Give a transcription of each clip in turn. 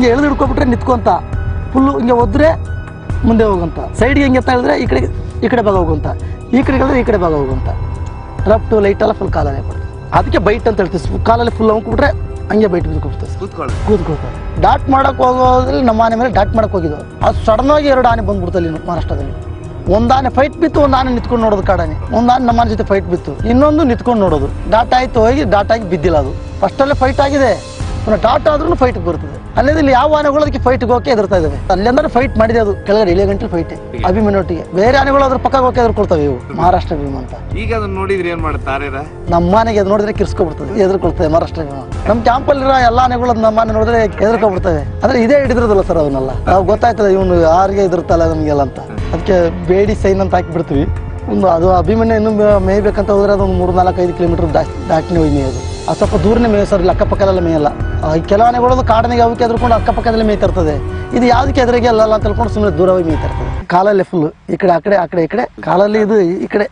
ಹಿಂಗೆ ಎಳೆದು ಹಿಡ್ಕೊಬಿಟ್ರೆ ನಿಂತ್ಕೊಂತ ಫುಲ್ಲು ಹಿಂಗೆ ಒದ್ರೆ ಮುಂದೆ ಹೋಗುವಂತ ಸೈಡ್ಗೆ ಹಿಂಗೆ ಅಂತ ಹೇಳಿದ್ರೆ ಈ ಕಡೆ ಈ ಕಡೆ ಭಾಗ ಹೋಗುವಂತ ಈ ಕಡೆ ಹೇಳಿದ್ರೆ ಈ ಕಡೆ ಭಾಗ ಹೋಗುವಂತ ರಫ್ಟು ಲೈಟ್ ಎಲ್ಲ ಫುಲ್ ಕಾಲಲ್ಲೇ ಕೊಡ್ತದೆ ಅದಕ್ಕೆ ಬೈಟ್ ಅಂತ ಹೇಳ್ತೀವಿ ಕಾಲಲ್ಲಿ ಫುಲ್ ಬಿಟ್ರೆ ಹಂಗೆ ಬೈಟ್ ಬಿದ್ಕೊಬಿಡ್ತದೆ ಸರ್ ಕೂತ್ಕೊಳ್ಳಿ ಕೂತ್ಕೊಳ್ತಾರೆ ಡಾಟ್ ಮಾಡಕ್ ಹೋಗೋದ್ರಲ್ಲಿ ನಮ್ಮ ಆನೆ ಮೇಲೆ ಡಾಟ್ ಮಾಡಕ್ ಹೋಗಿದ್ವು ಅದು ಸಡನ್ ಆಗಿ ಎರಡು ಆನೆ ಬಂದ್ಬಿಡ್ತಲ್ಲಿ ಮಹಾರಾಷ್ಟ್ರದಲ್ಲಿ ಒಂದ್ ಆನೆ ಫೈಟ್ ಬಿತ್ತು ಒಂದು ಆನೆ ನಿಂತ್ಕೊಂಡು ನೋಡೋದು ಕಾಡಾನೆ ಒಂದ್ ಆನೆ ನಮ್ಮ ಆನೆ ಜೊತೆ ಫೈಟ್ ಬಿತ್ತು ಇನ್ನೊಂದು ನಿಂತ್ಕೊಂಡು ನೋಡೋದು ಡಾಟ್ ಆಯ್ತು ಹೋಗಿ ಡಾಟ್ ಆಗಿ ಬಿದ್ದಿಲ್ಲ ಅದು ಫಸ್ಟಲ್ಲೇ ಫೈಟ್ ಆಗಿದೆ ಪುನಃ ಡಾಟ್ ಆದ್ರೂ ಫೈಟ್ ಬರ್ತದೆ ಅಲ್ಲೇ ಇಲ್ಲಿ ಯಾವ ಆನೆಗಳು ಅದಕ್ಕೆ ಫೈಟ್ಗೆ ಹೋಗಿ ಎದುರ್ತಾ ಇದಾವೆ ಅಲ್ಲೆಂದ್ರೆ ಫೈಟ್ ಮಾಡಿದೆ ಅದು ಕೆಳಗಡೆ ಇಳಿಯ ಗಂಟೆ ಫೈಟ್ ಅಭಿಮನ್ಯೊಟ್ಟಿಗೆ ಬೇರೆ ಆನೆಗಳು ಅದ್ರ ಪಕ್ಕ ಹೋಗಿ ಎದುರ್ಕೊಳ್ತವೆ ಇವು ಮಹಾರಾಷ್ಟ್ರ ಭೀಮ ಅಂತ ಈಗ ಅದನ್ನ ನೋಡಿದ್ರೆ ಏನ್ ಮಾಡುತ್ತೆ ತಾರೇರ ನಮ್ಮ ಮನೆಗೆ ಅದು ನೋಡಿದ್ರೆ ಕಿರ್ಸ್ಕೊಬಿಡ್ತದೆ ಎದುರ್ಕೊಳ್ತದೆ ಮಹಾರಾಷ್ಟ್ರ ಭೀಮ ನಮ್ಮ ಕ್ಯಾಂಪಲ್ಲಿರೋ ಎಲ್ಲ ಆನೆಗಳು ಅದ್ ನಮ್ಮ ಮನೆ ನೋಡಿದ್ರೆ ಎದುರ್ಕೊಬಿಡ್ತವೆ ಅಂದ್ರೆ ಇದೇ ಹಿಡಿದ್ರದಲ್ಲ ಸರ್ ಅವನ್ನೆಲ್ಲ ನಾವು ಗೊತ್ತಾಯ್ತದೆ ಇವನು ಯಾರಿಗೆ ಎದುರ್ತಲ್ಲ ನಮಗೆಲ್ಲ ಅಂತ ಅದಕ್ಕೆ ಬೇಡಿ ಸೈನ್ ಅಂತ ಹಾಕಿ ಬಿಡ್ತೀವಿ ಒಂದು ಅದು ಅಭಿಮನ್ಯ ಇನ್ನು ಮೇ- ಮೇಯ್ಬೇಕಂತ ಹೋದ್ರೆ ಅದು ಒಂದು ಮೂರು ನಾಲ್ಕು ಐದು ಕಿಲೋಮೀಟರ್ ದಾಟಿನೇ ಹೋಗಿ ಮೇಯೋದು ಅದು ಸ್ವಲ್ಪ ದೂರನೇ ಮೇಯ ಸರ್ ಇಲ್ಲಿ ಅಕ್ಕಪಕ್ಕದಲ್ಲ ಮೇಯಲ್ಲ ಆ, ಈ ಕೆಲವು ಆನೆಗಳು ಕಾಡಿನಾಗೆ ಅವಕ್ಕೆ ಎದ್ರುಕೊಂಡು ಅಕ್ಕಪಕ್ಕದಲ್ಲೇ ಮೇಯ್ತಿರ್ತದೆ ಇದು ಯಾವ್ದಕ್ಕೆ ಎದುರಿಗೆ ಅಲ್ಲಲ್ಲ ಅಂತ ತಿಳ್ಕೊಂಡು ಸುಮ್ಮನೆ ದೂರ ಹೋಗಿ ಮೇಯ್ತಿರ್ತದೆ ಕಾಲಲ್ಲೇ ಫುಲ್ ಈ ಕಡೆ ಆ ಕಡೆ ಆ ಕಡೆ ಈ ಕಡೆ ಕಾಲಲ್ಲಿ ಇದು ಈ ಕಡೆ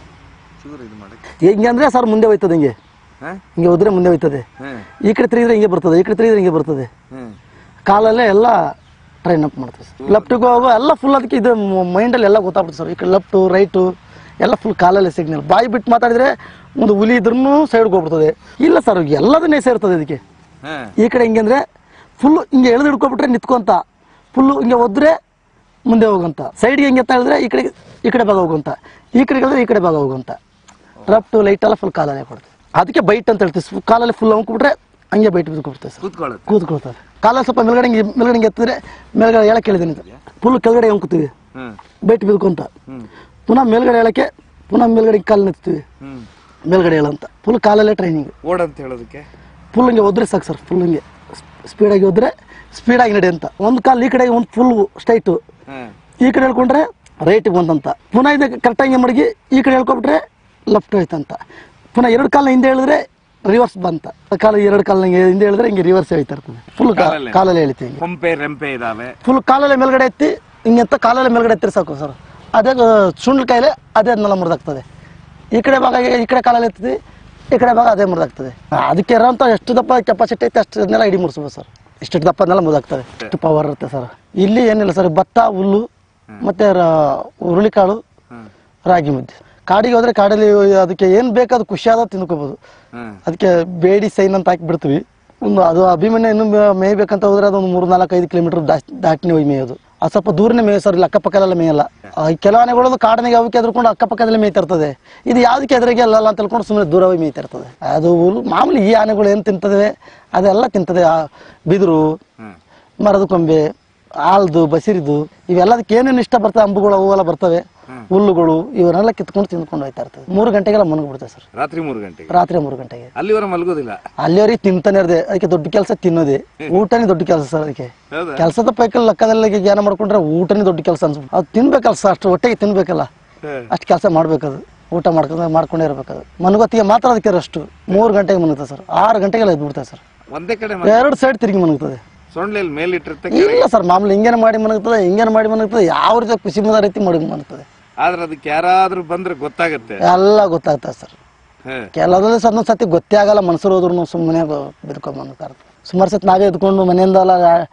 ಚೂರು ಇದು ಮಾಡಕ್ಕೆ ಹೆಂಗೆ ಅಂದ್ರೆ ಸರ್ ಮುಂದೆ ಹೋಯ್ತದೆ ಹಿಂಗೆ ಹಾ ಹಿಂಗೆ ಹೋದ್ರೆ ಮುಂದೆ ಹೋಯ್ತದೆ ಹ್ಮ್ ಈ ಕಡೆ ತಿರುಗಿದ್ರೆ ಹಿಂಗೆ ಬರ್ತದೆ ಈ ಕಡೆ ತಿರುಗಿದ್ರೆ ಹಿಂಗೆ ಬರ್ತದೆ ಹ್ಮ್ ಕಾಲಲ್ಲೇ ಎಲ್ಲ ಟ್ರೈನ್ ಅಪ್ ಮಾಡ್ತದೆ ಸರ್ ಲೆಫ್ಟಿಗೆ ಹೋಗೋ ಎಲ್ಲ ಫುಲ್ ಅದಕ್ಕೆ ಇದು ಮೈಂಡಲ್ಲಿ ಎಲ್ಲ ಗೊತ್ತಾಗ್ಬಿಡುತ್ತೆ ಸರ್ ಈ ಕಡೆ ಲೆಫ್ಟು ರೈಟು ಎಲ್ಲ ಫುಲ್ ಕಾಲಲ್ಲೇ ಸಿಗ್ನಲ್ ಬಾಯಿ ಬಿಟ್ಟು ಮಾತಾಡಿದ್ರೆ ಒಂದು ಹುಲಿ ಇದ್ರೂ ಸೈಡ್ಗೆ ಹೋಗ್ಬಿಡ್ತದೆ ಇಲ್ಲ ಸರ್ ಎಲ್ಲದನ್ನೇ ಸೇರ್ತದೆ ಇದಕ್ಕೆ ಹಾ ಈ ಕಡೆ ಹಿಂಗೆ ಅಂದ್ರೆ ಫುಲ್ ಹಿಂಗೆ ಎಳೆದು ಹಿಡ್ಕೊಬಿಟ್ರೆ ನಿಂತ್ಕೊಂತ ಫುಲ್ಲು ಹಿಂಗೆ ಒದ್ರೆ ಮುಂದೆ ಹೋಗುವಂತ ಸೈಡ್ಗೆ ಹಿಂಗೆ ಅಂತ ಹೇಳಿದ್ರೆ ಈ ಕಡೆ ಈ ಕಡೆ ಭಾಗ ಹೋಗುವಂತ ಈ ಕಡೆ ಹೇಳಿದ್ರೆ ಈ ಕಡೆ ಭಾಗ ಹೋಗುವಂತ ರಫ್ಟು ಲೈಟ್ ಎಲ್ಲ ಫುಲ್ ಕಾಲಲ್ಲೇ ಕೊಡ್ತದೆ ಅದಕ್ಕೆ ಬೈಟ್ ಅಂತ ಹೇಳ್ತೀವಿ ಕಾಲಲ್ಲಿ ಫುಲ್ ಬಿಟ್ರೆ ಹಂಗೆ ಬೈಟ್ ಬಿದ್ಕೊಬಿಡ್ತದೆ ಸರ್ ಕೂತ್ಕೊಳ್ಳುತ್ತೆ ಕೂತ್ಕೊಳ್ತಾರೆ ಕಾಲಲ್ಲಿ ಸ್ವಲ್ಪ ಮೇಲ್ಗಡೆ ಹಿಂಗೆ ಮೇಲ್ಗಡೆ ಹಿಂಗೆ ಎತ್ತಿದ್ರೆ ಮೇಲ್ಗಡೆ ಹೇಳಕ್ ಕೇಳಿದ್ದೀನಿ ಫುಲ್ ಕೆಳಗಡೆ ಹೆಂಗ್ಕೊತೀವಿ ಹ್ಮ್ ಬೈಟ್ ಬಿದ್ಕೊಂತ ಹ್ಮ್ ಪುನಃ ಮೇಲ್ಗಡೆ ಹೇಳಕ್ಕೆ ಪುನಃ ಮೇಲ್ಗಡೆ ಕಾಲು ನಿಂತೀವಿ ಹ್ಮ್ ಮೇಲ್ಗಡೆ ಹೇಳಂತ ಫುಲ್ ಕಾಲಲ್ಲೇ ಟ್ರೈನಿಂಗ್ ಓಡಂತ ಹೇಳೋದಕ್ಕೆ ಫುಲ್ ಹಿಂಗೆ ಒದ್ರೆ ಸಾಕು ಸರ್ ಫುಲ್ ಹಿಂಗೆ ಸ್ಪೀಡಾಗಿ ಹೋದ್ರೆ ಸ್ಪೀಡಾಗಿ ನಡಿ ಅಂತ ಒಂದು ಕಾಲು ಈ ಕಡೆ ಒಂದು ಫುಲ್ ಸ್ಟ್ರೈಟು ಹ್ಮ್ ಈ ಕಡೆ ಹೇಳ್ಕೊಂಡ್ರೆ ರೈಟಿಗೆ ಬಂದಂತ ಪುನಃ ಇದು ಕರೆಕ್ಟಾಗಿ ಮಡಗಿ ಈ ಕಡೆ ಹೇಳ್ಕೊಬಿಟ್ರೆ ಲೆಫ್ಟ್ ಹೋಯ್ತಂತ ಪುನಃ ಎರಡು ಕಾಲ ಹಿಂದೆ ಹೇಳಿದ್ರೆ ರಿವರ್ಸ್ ಬಂತ ಕಾಲ ಎರಡು ಕಾಲ ಹಿಂಗೆ ಹಿಂದೆ ಹೇಳಿದ್ರೆ ಹಿಂಗೆ ರಿವರ್ಸ್ ಹೋಯ್ತಾ ಇರ್ತದೆ ಫುಲ್ ಕಾಲಲ್ಲೇ? ಕಾಲಲ್ಲಿ ಹೇಳ್ತೀವಿ ಹಿಂಗೆ ಕೊಂಪೆ ರೆಂಪೆ ಇದಾವೆ ಫುಲ್ ಕಾಲಲ್ಲೇ ಮೇಲ್ಗಡೆ ಎತ್ತಿ ಹಿಂಗೆ ಅಂತ ಕಾಲಲ್ಲೇ ಮೇಲ್ಗಡೆ ಎತ್ತಿರಿ ಸಾಕು ಸರ್ ಅದೇ ಸುಂಡ್ಲ ಕಾಯಿಲೆ ಅದೇ ಅದನ್ನೆಲ್ಲ ಮುರಿದಾಗ್ತದೆ ಈ ಕಡೆ ಭಾಗ ಈ ಕಡೆ ಕಾಲಲ್ಲಿ ಎತ್ತಿ ಈ ಕಡೆ ಭಾಗ ಅದೇ ಮುರಿದಾಗ್ತದೆ ಅದಕ್ಕೆ ಇರೋಂಥ ಎಷ್ಟು ದಪ್ಪ ಕೆಪಾಸಿಟಿ ಐತೆ ಅಷ್ಟನ್ನೆಲ್ಲ ಇಡೀ ಮುರಿಸ್ಬೋದು ಸರ್ ಇಷ್ಟು ದಪ್ಪನೆಲ್ಲ ಮುರಿದಾಗ್ತದೆ ಇಷ್ಟು ಪವರ್ ಇರುತ್ತೆ ಸರ್ ಇಲ್ಲಿ ಏನಿಲ್ಲ ಸರ್ ಭತ್ತ ಹುಲ್ಲು ಮತ್ತೆ ರ- ಹುರುಳಿಕಾಳು ಹ್ಮ್ ರಾಗಿ ಮುದ್ದೆ ಕಾಡಿಗೆ ಹೋದ್ರೆ ಕಾಡಲ್ಲಿ ಅದಕ್ಕೆ ಏನು ಬೇಕಾದ ಖುಷಿಯಾದ ತಿನ್ಕೋಬೋದು ಹ್ಮ್ ಅದಕ್ಕೆ ಬೇಡಿ ಸೈನ್ ಅಂತ ಹಾಕಿ ಬಿಡ್ತೀವಿ ಒಂದು ಅದು ಅಭಿಮನ್ಯ ಇನ್ನು ಮೇ- ಮೇಯ್ಬೇಕಂತ ಹೋದ್ರೆ ಅದು ಒಂದು ಮೂರು ನಾಲ್ಕು ಐದು ಕಿಲೋಮೀಟರ್ ದಾಟಿನೇ ಹೋಗಿ ಮೇಯೋದು ಅದು ಸ್ವಲ್ಪ ದೂರನೇ ಮೇಯ ಸರ್ ಇಲ್ಲಿ ಅಕ್ಕಪಕ್ಕದಲ್ಲ ಮೇಯಲ್ಲ ಆ, ಕೆಲವು ಆನೆಗಳು ಕಾಡಿನಾಗೆ ಅವಕ್ಕೆ ಎದ್ರುಕೊಂಡು ಅಕ್ಕಪಕ್ಕದಲ್ಲೇ ಮೇಯ್ತಿರ್ತದೆ ಇದು ಯಾವ್ದಕ್ಕೆ ಎದುರಿಗೆ ಅಲ್ಲಲ್ಲ ಅಂತ ತಿಳ್ಕೊಂಡು ಸುಮ್ಮನೆ ದೂರ ಹೋಗಿ ಮೇಯ್ತಿರ್ತದೆ ಅದು ಹುಲ್ಲು- ಮಾಮೂಲಿ ಈ ಆನೆಗಳು ಏನು ತಿಂತದೆ ಅದೆಲ್ಲ ತಿಂತದೆ ಆ ಬಿದಿರು ಹ್ಮ್ ಮರದ ಕೊಂಬೆ ಹಾಲ್ದು ಬಸಿರಿದು ಇವೆಲ್ಲದಕ್ಕೆ ಏನೇನು ಇಷ್ಟ ಬರ್ತವೆ ಅಂಬುಗಳು ಅವೆಲ್ಲ ಬರ್ತವೆ ಹುಲ್ಲುಗಳು ಇವನ್ನೆಲ್ಲ ಕಿತ್ಕೊಂಡು ತಿಂದ್ಕೊಂಡು ಹೋಯ್ತಾ ಇರ್ತದೆ ಮೂರು ಗಂಟೆಗೆಲ್ಲ ಮನಗ್ಬಿಡ್ತದೆ ಸರ್ ರಾತ್ರಿ ಮೂರು ಗಂಟೆಗೆ ರಾತ್ರಿ ಮೂರು ಗಂಟೆಗೆ ಅಲ್ಲಿವರ ಮಲಗೋದಿಲ್ಲ ಅಲ್ಲಿವರೆಗೆ ತಿಂತಾನೆ ಇರದೆ ಅದಕ್ಕೆ ದೊಡ್ಡ ಕೆಲಸ ತಿನ್ನೋದೇ ಊಟನೇ ದೊಡ್ಡ ಕೆಲಸ ಸರ್ ಅದಕ್ಕೆ ಹೌದಾ ಕೆಲಸದ ಪೈಕಲ್ ಲೆಕ್ಕದಲ್ಲಿ ಜ್ಞಾನ ಮಾಡ್ಕೊಂಡ್ರೆ ಊಟನೇ ದೊಡ್ಡ ಕೆಲಸ ಅನ್ಸ್ಬಿಟ್ಟು ಅದು ತಿನ್ಬೇಕಲ್ಲ ಸರ್ ಅಷ್ಟು ಹೊಟ್ಟೆಗೆ ತಿನ್ಬೇಕಲ್ಲ ಹ್ಮ್. ಅಷ್ಟು ಕೆಲಸ ಮಾಡ್ಬೇಕದು ಊಟ ಮಾಡ್ಕೊಂಡು ಮಾಡ್ಕೊಂಡೇ ಇರ್ಬೇಕದು ಮನಗೊತ್ತಿಗೆ ಮಾತ್ರ ಅದಕ್ಕೆ ಅಷ್ಟು ಮೂರು ಗಂಟೆಗೆ ಮನಗ್ತದೆ ಸರ್ ಆರು ಗಂಟೆಗೆಲ್ಲ ಎದ್ಬಿಡ್ತದೆ ಸರ್ ಒಂದೇ ಕಡೆ ಎರಡು ಸೈಡ್ ತಿರುಗಿ ಮನಗ್ತದೆ ಸೊಂಡ್ಲೆಯಲ್ಲಿ ಮೇಲಿಟ್ಟಿರುತ್ತೆ ಇಲ್ಲ ಸರ್ ಮಾಮೂಲಿ ಹಿಂಗೇನೆ ಮಾಡಿ ಮನಗ್ತದೆ ಹಿಂಗೇನೆ ಮಾಡಿ ಮನಗ್ತದೆ ಯಾವ ರೀತಿ ಖುಷಿ ಮದ ರೀತಿ ಮಡಗಿ ಮನಗ್ತದೆ ಆದ್ರೆ ಅದಕ್ಕೆ ಯಾರಾದ್ರೂ ಬಂದ್ರೆ ಗೊತ್ತಾಗುತ್ತೆ ಎಲ್ಲ ಗೊತ್ತಾಗ್ತದೆ ಸರ್ ಹ್ಮ್ ಕೆಲವೊಂದು ಸಣ್ಣ ಸತಿ ಗೊತ್ತೇ ಆಗಲ್ಲ ಮನ್ಸರು ಹೋದ್ರು ಸುಮ್ಮನೆ ಬಿದ್ಕೊಂಡ್ ಬಂದ್ತಾ ಇರ್ತಾರೆ ಸುಮಾರು ಸತಿ ನಾವೇ ಎದ್ಕೊಂಡು ಮನೆಯಿಂದ ಅಲ್ಲ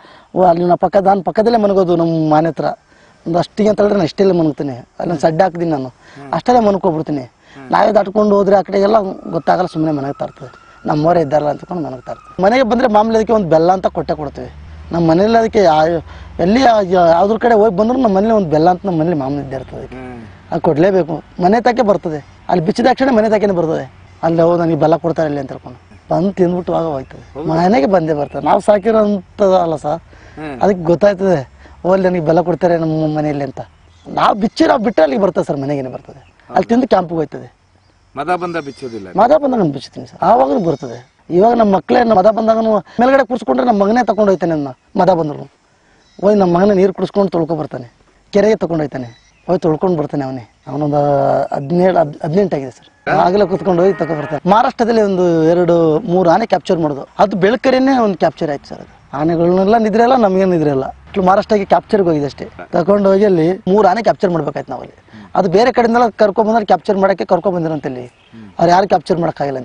ಓ ಅಲ್ಲಿ ನಮ್ಮ ಪಕ್ಕದ ನಾನು ಪಕ್ಕದಲ್ಲೇ ಮನಗೋದು ನಮ್ಮ ಮನೆ ಹತ್ರ ಒಂದು ಅಷ್ಟಿಗೆ ಅಂತ ಹೇಳಿದ್ರೆ ನಾನು ಇಷ್ಟೆಲ್ಲ ಮನಗ್ತೀನಿ ಅಲ್ಲೊಂದು ಸಡ್ಡೆ ಹಾಕ್ತೀನಿ ನಾನು ಅಷ್ಟಲ್ಲೇ ಮನ್ಕೊಬಿಡ್ತೀನಿ ನಾವೇ ದಾಟ್ಕೊಂಡು ಹೋದ್ರೆ ಆ ಕಡೆಗೆಲ್ಲ ಗೊತ್ತಾಗಲ್ಲ ಸುಮ್ಮನೆ ಮನಗ್ತಾ ಇರ್ತದೆ ನಮ್ಮವರೇ ಇದ್ದಾರಲ್ಲ ಅಂತಕೊಂಡು ಮನಗ್ತಾ ಇರ್ತದೆ ಮನೆಗೆ ಬಂದರೆ ಮಾಮೂಲಿ ಅದಕ್ಕೆ ಒಂದು ಬೆಲ್ಲ ಅಂತ ಕೊಟ್ಟೆ ಕೊಡ್ತೀವಿ ನಮ್ಮ ಮನೇಲಿ ಅದಕ್ಕೆ ಯಾ- ಎಲ್ಲಿ ಯಾ- ಯಾವ್ದ್ರ ಕಡೆ ಹೋಗಿ ಬಂದ್ರು ನಮ್ಮ ಮನೇಲಿ ಒಂದು ಬೆಲ್ಲ ಅಂತ ನಮ್ಮ ಮನೇಲಿ ಮಾಮೂಲಿ ಇದ್ದೇ ಇರ್ತದೆ ಅದಕ್ಕೆ ಹ್ಮ್ ಅದು ಕೊಡಲೇಬೇಕು ಮನೆ ತಾಕೆ ಬರ್ತದೆ ಅಲ್ಲಿ ಬಿಚ್ಚಿದ ತಕ್ಷಣ ಮನೆ ತಾಕೆನೆ ಬರ್ತದೆ ಅಲ್ಲಿ ಹೋಗಿ ನನಗೆ ಬೆಲ್ಲ ಕೊಡ್ತಾರೆ ಇಲ್ಲಿ ಅಂತ ಹೇಳ್ಕೊಂಡು ಬಂದು ತಿಂದ್ಬಿಟ್ಟು ಆಗ ಹೋಯ್ತದೆ ಮನೆಗೆ ಬಂದೇ ಬರ್ತದೆ ನಾವು ಸಾಕಿರೋಂಥದ್ದಲ್ಲ ಸರ್ ಹ್ಮ್. ಅದಕ್ಕೆ ಗೊತ್ತಾಯ್ತದೆ ಓ ಅಲ್ಲಿ ನನಗೆ ಬೆಲ್ಲ ಕೊಡ್ತಾರೆ ನಮ್ಮ ಮನೆಯಲ್ಲಿ ಅಂತ ನಾವು ಬಿಚ್ಚಿ ನಾವು ಬಿಟ್ಟರೆ ಅಲ್ಲಿಗೆ ಬರ್ತದೆ ಸರ್ ಮನೆಗೇನೆ ಬರ್ತದೆ ಅಲ್ಲಿ ತಿಂದು ಕ್ಯಾಂಪಿಗೆ ಹೋಯ್ತದೆ ಮದ ಬಂದ ಬಿಚ್ಚೋದಿಲ್ಲ ಮದ ಬಂದಾಗ ನಾನು ಬಿಚ್ತೀನಿ ಸರ್ ಆವಾಗಲೂ ಬರ್ತದೆ ಇವಾಗ ನಮ್ಮ ಮಕ್ಕಳೇ ನಮ್ಮ ಮದ ಬಂದಾಗ ಮೇಲ್ಗಡೆ ಕೂರಿಸ್ಕೊಂಡ್ರೆ ನಮ್ಮ ಮಗನೇ ತಗೊಂಡು ಹೋಯ್ತಾನೆ ನನ್ನ ಮದ ಬಂದ್ರು ಹೋಗಿ ನಮ್ಮ ಮಗನ ನೀರು ಕುಡಿಸ್ಕೊಂಡು ತೊಳ್ಕೊ ಬರ್ತಾನೆ ಕೆರೆಗೆ ತಗೊಂಡು ಹೋಯ್ತಾನೆ ಹೋಗಿ ತೊಳ್ಕೊಂಡು ಬರ್ತಾನೆ ಅವನೇ ಅವನೊಂದು ಹದಿನೇಳು ಹದಿನೆಂಟು ಆಗಿದೆ ಸರ್ ಆಗಲೇ ಕುತ್ಕೊಂಡು ಹೋಗಿ ತಗೊ ಬರ್ತಾನೆ ಮಹಾರಾಷ್ಟ್ರದಲ್ಲಿ ಒಂದು ಎರಡು ಮೂರು ಆನೆ ಕ್ಯಾಪ್ಚರ್ ಮಾಡೋದು ಅದು ಬೆಳಕರಿನೇ ಒಂದು ಕ್ಯಾಪ್ಚರ್ ಆಯ್ತು ಸರ್ ಅದು ಆನೆಗಳನ್ನೆಲ್ಲ ನಿದ್ರೆ ಇಲ್ಲ ನಮಗೇನು ನಿದ್ರೆ ಇಲ್ಲ ಅಷ್ಟು ಮಹಾರಾಷ್ಟ್ರಕ್ಕೆ ಕ್ಯಾಪ್ಚರ್ಗೆ ಹೋಗಿದೆ ಅಷ್ಟೇ ತಗೊಂಡು ಹೋಗಿ ಅಲ್ಲಿ ಮೂರು ಆನೆ ಕ್ಯಾಪ್ಚರ್ ಮಾಡ್ಬೇಕಾಯ್ತು ನಾವು ಅಲ್ಲಿ ಅದು ಬೇರೆ ಕಡೆಯಿಂದೆಲ್ಲ ಕರ್ಕೊಂಡ್ ಬಂದ್ರೆ ಕ್ಯಾಪ್ಚರ್ ಮಾಡಕ್ಕೆ ಕರ್ಕೊಂಡ್ ಬಂದಿರಂತಲ್ಲಿ ಅವ್ರು ಯಾರು ಕ್ಯಾಪ್ಚರ್ ಮಾಡೋಕ್ಕಾಗಿಲ್ಲ ಅಂತಲ್ಲಿ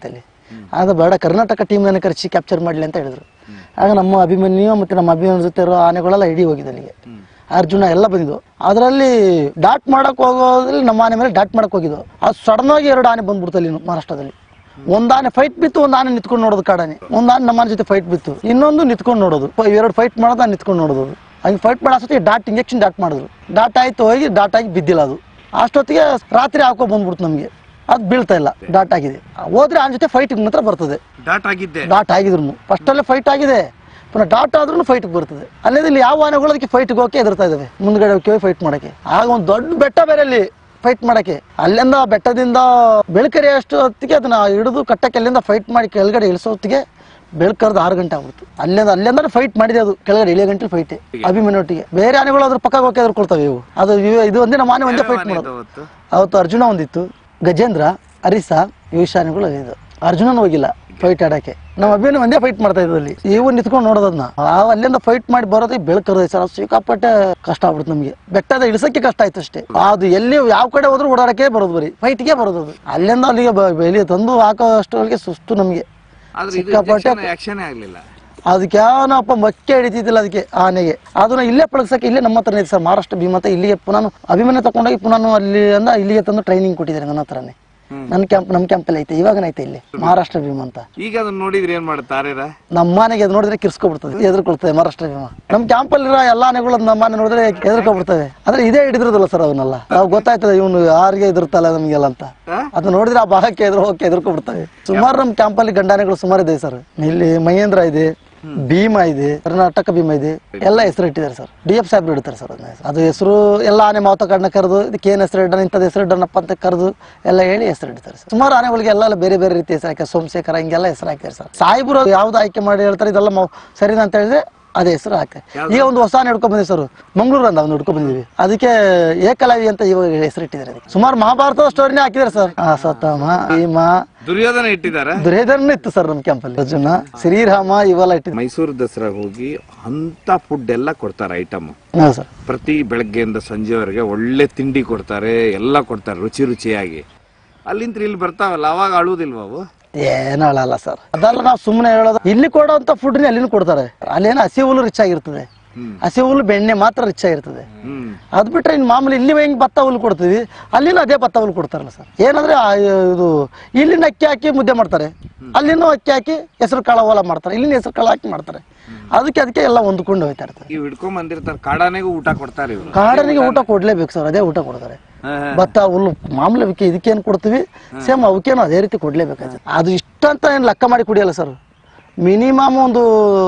ಅದು ಬೇಡ ಕರ್ನಾಟಕ ಟೀಮ್ನ ಕರೆಸಿ ಕ್ಯಾಪ್ಚರ್ ಮಾಡಲಿ ಅಂತ ಹೇಳಿದ್ರು ಆಗ ನಮ್ಮ ಅಭಿಮನ್ಯು ಮತ್ತು ನಮ್ಮ ಅಭಿಮನ್ಯು ಜೊತೆ ಇರೋ ಆನೆಗಳೆಲ್ಲ ಇಡೀ ಹೋಗಿದೆ ಅಲ್ಲಿಗೆ ಅರ್ಜುನ ಎಲ್ಲ ಬಂದಿದ್ವು ಅದರಲ್ಲಿ ಡಾಟ್ ಮಾಡಕ್ ಹೋಗೋದ್ರಲ್ಲಿ ನಮ್ಮ ಆನೆ ಮೇಲೆ ಡಾಟ್ ಮಾಡಕ್ ಹೋಗಿದ್ವು ಅದು ಸಡನ್ ಆಗಿ ಎರಡು ಆನೆ ಬಂದ್ಬಿಡ್ತು ಅಲ್ಲಿ ಮಹಾರಾಷ್ಟ್ರದಲ್ಲಿ ಒಂದ್ ಆನೆ ಫೈಟ್ ಬಿತ್ತು ಒಂದ್ ಆನೆ ನಿಂತ್ಕೊಂಡು ನೋಡೋದು ಕಾಡಾನೆ ಒಂದ್ ಆನೆ ನಮ್ಮ ಆನೆ ಜೊತೆ ಫೈಟ್ ಬಿತ್ತು ಇನ್ನೊಂದು ನಿಂತ್ಕೊಂಡು ನೋಡೋದು ಪ- ಎರಡು ಫೈಟ್ ಮಾಡೋದು ನಾನು ನಿಂತ್ಕೊಂಡು ನೋಡೋದು ಹಂಗೆ ಫೈಟ್ ಮಾಡೋ ಅಷ್ಟೊತ್ತಿಗೆ ಡಾಟ್ ಇಂಜೆಕ್ಷನ್ ಡಾಟ್ ಮಾಡಿದ್ರು ಡಾಟ್ ಆಯ್ತು ಹೋಗಿ ಡಾಟ್ ಆಗಿ ಬಿದ್ದಿಲ್ಲ ಅದು ಅಷ್ಟೊತ್ತಿಗೆ ರಾತ್ರಿ ಹಾಕೋ ಬಂದ್ಬಿಡ್ತು ನಮಗೆ ಅದು ಬೀಳ್ತಾ ಇಲ್ಲ ಡಾಟ್ ಆಗಿದೆ ಹೋದ್ರೆ ಆನೆ ಜೊತೆ ಫೈಟ್ ಮಾತ್ರ ಬರ್ತದೆ ಡಾಟ್ ಆಗಿದ್ದೆ ಡಾಟ್ ಆಗಿದ್ರು ಫಸ್ಟ್ ಅಲ್ಲೇ ಫೈಟ್ ಆಗಿದೆ ಪುನಃ ಡಾಟ್ ಆದ್ರೂ ಫೈಟ್ ಬರ್ತದೆ ಅಲ್ಲೇ ಇಲ್ಲಿ ಯಾವ ಆನೆಗಳು ಅದಕ್ಕೆ ಫೈಟ್ ಹೋಗಕ್ಕೆ ಎದುರ್ತಾ ಇದಾವೆ ಮುಂದ್ಗಡೆ ಹೋಗಿ ಫೈಟ್ ಮಾಡಕ್ಕೆ ಆಗ ಒಂದು ದೊಡ್ಡ ಬೆಟ್ಟ ಬೇರೆ ಅಲ್ಲಿ ಫೈಟ್ ಮಾಡಕ್ಕೆ ಅಲ್ಲಿಂದ ಬೆಟ್ಟದಿಂದ ಬೆಳಕರಿ ಅಷ್ಟು ಹೊತ್ತಿಗೆ ಅದನ್ನ ಹಿಡಿದು ಕಟ್ಟಕ್ಕೆ ಅಲ್ಲಿಂದ ಫೈಟ್ ಮಾಡಿ ಕೆಳಗಡೆ ಇಳಿಸೋ ಹೊತ್ತಿಗೆ ಬೆಳಕರ್ದು ಆರು ಗಂಟೆ ಆಗ್ಬಿಡ್ತು ಅಲ್ಲಿಂದ ಅಲ್ಲಿಂದ ಫೈಟ್ ಮಾಡಿದೆ ಅದು ಕೆಳಗಡೆ ಇಳಿಯೋ ಗಂಟೆ ಫೈಟ್ ಅಭಿಮನ್ಯೊಟ್ಟಿಗೆ ಬೇರೆ ಆನೆಗಳು ಅದ್ರ ಪಕ್ಕ ಹೋಗಿ ಎದುರ್ಕೊಳ್ತವೆ ಇವು ಅದು ಇವು- ಇದು ಒಂದೇ ನಮ್ಮ ಆನೆ ಒಂದೇ ಫೈಟ್ ಮಾಡೋದು ಅವತ್ತು ಅವತ್ತು ಅರ್ಜುನ ಒಂದಿತ್ತು ಗಜೇಂದ್ರ ಅರಿಸ ಇವಿಶಾನಿಗಳು ಇದು ಅರ್ಜುನನ್ ಹೋಗಿಲ್ಲ ಫೈಟ್ ಆಡಕ್ಕೆ ನಮ್ಮ ಅಭಿನ ಒಂದೇ ಫೈಟ್ ಮಾಡ್ತಾ ಇದ್ವಿ ಅಲ್ಲಿ ಇವು ನಿಂತ್ಕೊಂಡು ನೋಡೋದನ್ನ ಆ ಅಲ್ಲಿಂದ ಫೈಟ್ ಮಾಡಿ ಬರೋದೇ ಬೆಳಕರದ ಸರ್ ಅದು ಸಿಕ್ಕಾಪಟ್ಟೆ ಕಷ್ಟ ಆಗ್ಬಿಡ್ತು ನಮಗೆ ಬೆಟ್ಟದ ಇಳಿಸಕ್ಕೆ ಕಷ್ಟ ಆಯ್ತು ಅಷ್ಟೇ ಅದು ಎಲ್ಲಿ ಯಾವ ಕಡೆ ಹೋದ್ರೂ ಓಡಾಡಕ್ಕೆ ಬರೋದು ಬರೀ ಫೈಟ್ಗೆ ಬರೋದು ಅದು ಅಲ್ಲಿಂದ ಅಲ್ಲಿಗೆ ಬ- ಇಲ್ಲಿ ತಂದು ಹಾಕೋ ಅಷ್ಟೊಳಗೆ ಸುಸ್ತು ನಮಗೆ ಆದ್ರೆ ಇದು ಸಿಕ್ಕಾಪಟ್ಟೆ ಆಕ್ಷನ್ ಆಗ್ಲಿಲ್ಲ ಅದಕ್ಕೆ ಯಾವನಪ್ಪ ಮಕ್ಕೆ ಹಿಡಿತಿದ್ದಿಲ್ಲ ಅದಕ್ಕೆ ಆನೆಗೆ ಅದನ್ನ ಇಲ್ಲೇ ಪಳಗ್ಸಕ್ಕೆ ಇಲ್ಲೇ ನಮ್ಮ ಹತ್ರನೇ ಇದೆ ಸರ್ ಮಹಾರಾಷ್ಟ್ರ ಭೀಮತ ಇಲ್ಲಿಗೆ ಪುನಃ ಅಭಿಮನ್ಯ ತಗೊಂಡೋಗಿ ಪುನಃ ಅಲ್ಲಿ ಅಂದ ಇಲ್ಲಿಗೆ ತಂದು ಟ್ರೈನಿಂಗ್ ಕೊಟ್ಟಿದ್ದಾರೆ ನನ್ನ ಹತ್ರನೇ ನನ್ನ ಕ್ಯಾಂಪ್ ನಮ್ಮ ಕ್ಯಾಂಪಲ್ಲಿ ಐತೆ ಇವಾಗನೇ ಐತೆ ಇಲ್ಲಿ ಮಹಾರಾಷ್ಟ್ರ ಭೀಮ ಅಂತ ಈಗ ಅದನ್ನ ನೋಡಿದ್ರೆ ಏನ್ ಮಾಡ್ತಾರೇರ ನಮ್ಮ ಮನೆಗೆ ಅದು ನೋಡಿದ್ರೆ ಕಿರ್ಸ್ಕೊಬಿಡ್ತದೆ ಎದುರ್ಕೊಳ್ತದೆ ಮಹಾರಾಷ್ಟ್ರ ಭೀಮ ನಮ್ಮ ಕ್ಯಾಂಪಲ್ಲಿರೋ ಎಲ್ಲ ಆನೆಗಳು ನಮ್ಮ ಮನೆ ನೋಡಿದ್ರೆ ಎದುರ್ಕೊಬಿಡ್ತವೆ ಆದ್ರೆ ಇದೇ ಹಿಡಿದ್ರದಲ್ಲ ಸರ್ ಅವನ್ನೆಲ್ಲ ನಾವು ಗೊತ್ತಾಯ್ತದೆ ಇವನು ಯಾರಿಗೆ ಎದುರ್ತಲ್ಲ ನಮಗೆಲ್ಲ ಅಂತ ಅದು ನೋಡಿದ್ರೆ ಆ ಭಾಗಕ್ಕೆ ಎದುರು ಹೋಗಕ್ಕೆ ಎದುರ್ಕೊಬಿಡ್ತವೆ ಸುಮಾರು ನಮ್ಮ ಕ್ಯಾಂಪಲ್ಲಿ ಗಂಡಾನೆಗಳು ಸುಮಾರು ಇದೆ ಸರ್ ಇಲ್ಲಿ ಮಹೇಂದ್ರ ಇದೆ ಭೀಮ ಇದೆ ಕರ್ನಾಟಕ ಭೀಮ ಇದೆ ಎಲ್ಲ ಹೆಸರು ಇಟ್ಟಿದ್ದಾರೆ ಸರ್ ಡಿ ಎಫ್ ಸಾಹೇಬ್ರು ಇಡ್ತಾರೆ ಸರ್ ಅದನ್ನ ಹೆಸರು. ಅದು ಹೆಸರು ಎಲ್ಲ ಆನೆ ಮಾವತ ಕಣ್ಣ ಕರೆದು ಇದಕ್ಕೆ ಏನ್ ಹೆಸರು ಇಡೋಣ ಇಂಥದ್ದು ಹೆಸರು ಇಡೋಣಪ್ಪ ಅಂತ ಕರೆದು ಎಲ್ಲ ಹೇಳಿ ಹೆಸರು ಇಡ್ತಾರೆ ಸರ್ ಸುಮಾರು ಆನೆಗಳಿಗೆ ಎಲ್ಲ ಬೇರೆ ಬೇರೆ ರೀತಿ ಹೆಸರು ಹಾಕಿ ಸೋಮಶೇಖರ ಹಿಂಗೆಲ್ಲ ಹೆಸರು ಹಾಕ್ತಾರೆ ಸರ್ ಸಾಯಿಬರು ಯಾವ್ದು ಆಯ್ಕೆ ಮಾಡಿ ಹೇಳ್ತಾರೆ ಇದೆಲ್ಲ ಮೌ- ಸರಿನಾ ಅಂತ ಹೇಳಿದ್ರೆ ಅದೇ ಹೆಸರು ಹಾಕ್ತಾರೆ ಈಗ ಒಂದು ಹೊಸ ಆನೆ ಹಿಡ್ಕೊಂಡ್ ಬಂದಿವಿ ಸರ್ ಮಂಗಳೂರು ಅಂತ ಒಂದು ಹಿಡ್ಕೊಂಡ್ ಬಂದಿವಿ ಅದಕ್ಕೆ ಏಕಲವಿ ಅಂತ ಇವಾಗ ಹೆಸರು ಇಟ್ಟಿದ್ದಾರೆ ಅದಕ್ಕೆ ಸುಮಾರು ಮಹಾಭಾರತದ ಸ್ಟೋರಿನೇ ಹಾಕಿದ್ದಾರೆ ಸರ್ ಆ ಸತಮ ಭೀಮ ದುರ್ಯೋಧನ ಇಟ್ಟಿದಾರ ದುರ್ಯೋಧನ ಇತ್ತು ಸರ್ ನಮ್ಮ ಕ್ಯಾಂಪಲ್ಲಿ ಅರ್ಜುನ ಶ್ರೀರಾಮ ಇವೆಲ್ಲ ಇಟ್ಟಿದ್ರು ಮೈಸೂರು ದಸರಾ ಹೋಗಿ ಅಂತ ಫುಡ್ ಎಲ್ಲ ಕೊಡ್ತಾರೆ ಐಟಮ್ ಹೌದು ಸರ್ ಪ್ರತಿ ಬೆಳಗ್ಗೆಯಿಂದ ಸಂಜೆವರೆಗೆ ಒಳ್ಳೆ ತಿಂಡಿ ಕೊಡ್ತಾರೆ ಎಲ್ಲ ಕೊಡ್ತಾರೆ ರುಚಿ ರುಚಿಯಾಗಿ ಅಲ್ಲಿಂದ ಇಲ್ಲಿ ಬರ್ತಾವಲ್ಲ ಅವಾಗ ಅಳುವುದಿಲ್ವ ಅವು ಏನು ಹೇಳಲ್ಲ ಸರ್ ಅದಲ್ಲ ನಾವು ಸುಮ್ಮನೆ ಹೇಳೋದು ಇಲ್ಲಿ ಕೊಡೋಂಥ ಫುಡ್ನೇ ಅಲ್ಲಿನೂ ಕೊಡ್ತಾರೆ ಅಲ್ಲೇನೋ ಹಸಿ ಹುಲ್ಲು ರಿಚ್ ಆಗಿರ್ತದೆ ಹ್ಮ್. ಹಸಿ ಹುಲ್ಲು ಬೆಣ್ಣೆ ಮಾತ್ರ ರಿಚ್ ಆಗಿರ್ತದೆ ಹ್ಮ್ ಅದ್ ಬಿಟ್ರೆ ಇನ್ನು ಮಾಮೂಲಿ ಇಲ್ಲಿ ಹೆಂಗ್ ಭತ್ತ ಹುಲ್ಲು ಕೊಡ್ತೀವಿ ಅಲ್ಲಿನೂ ಅದೇ ಭತ್ತ ಹುಲ್ಲು ಕೊಡ್ತಾರಲ್ಲ ಸರ್ ಏನಂದ್ರೆ ಆ ಇದು ಇಲ್ಲಿನ ಅಕ್ಕಿ ಹಾಕಿ ಮುದ್ದೆ ಮಾಡ್ತಾರೆ ಅಲ್ಲಿನೂ ಅಕ್ಕಿ ಹಾಕಿ ಹೆಸರು ಕಾಳು ಹೊಲ ಮಾಡ್ತಾರೆ ಇಲ್ಲಿನ ಹೆಸರು ಕಾಳು ಹಾಕಿ ಮಾಡ್ತಾರೆ ಅದಕ್ಕೆ ಅದಕ್ಕೆ ಎಲ್ಲ ಹೊಂದ್ಕೊಂಡು ಹೋಗ್ತಾ ಇರ್ತದೆ ಇವ್ ಹಿಡ್ಕೊಂಡ್ ಬಂದಿರ್ತಾರೆ ಕಾಡಾನೆಗೂ ಊಟ ಕೊಡ್ತಾರೆ ಇವ್ರು ಕಾಡನಿಗೆ ಊಟ ಕೊಡ್ಲೇಬೇಕು ಸರ್ ಅದೇ ಊಟ ಕೊಡ್ತಾರೆ ಹಾ, ಹಾ. ಭತ್ತ ಹುಲ್ಲು ಮಾಮೂಲಿ ಅವಕ್ಕೆ ಇದಕ್ಕೇನು ಕೊಡ್ತೀವಿ ಸೇಮ್ ಅವಕ್ಕೇನು ಅದೇ ರೀತಿ ಕೊಡ್ಲೇಬೇಕಾಗ್ತದೆ ಅದು ಇಷ್ಟ ಅಂತ ಏನು ಲೆಕ್ಕ ಮಾಡಿ ಕುಡಿಯಲ್ಲ ಸರ್ ಮಿನಿಮಮ್ ಒಂದು